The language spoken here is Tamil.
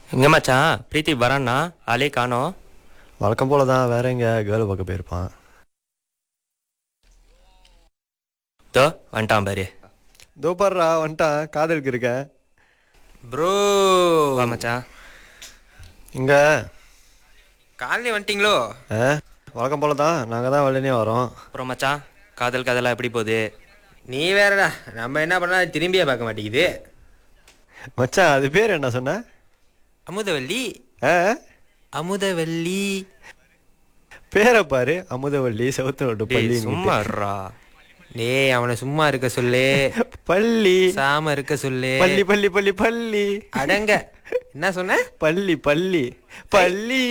எங்க மச்சான் பிரீத்தி வரான்னா ஆளே காணோம் வழக்கம் போல தான் வேற எங்க கேர்ள் பார்க்க போயிருப்பான் தோ வந்துட்டான் பாரு தோப்பாடுறா வந்துட்டான் காதலுக்கு இருக்கேன் ப்ரோ வா மச்சான் இங்க காலையில் வந்துட்டீங்களோ ஆ வழக்கம் போல தான் நாங்கள் தான் வெள்ளனே வரோம் அப்புறம் மச்சான் காதல் கதெல்லாம் எப்படி போகுது நீ வேறடா நம்ம என்ன பண்ணா திரும்பியே பார்க்க மாட்டேங்குது மச்சான் அது பேர் என்ன சொன்ன அமுதவல்லி ஆ அமுதவல்லி பேரை பாரு அமுதவள்ளி செவத்து நோட்டு டேய் பள்ளி சும்மா இருடா. டேய் அவனை சும்மா இருக்க சொல்லு பள்ளி சாம இருக்க சொல்லு பள்ளி பள்ளி பள்ளி பள்ளி அடங்க என்ன சொன்ன பள்ளி பள்ளி பள்ளி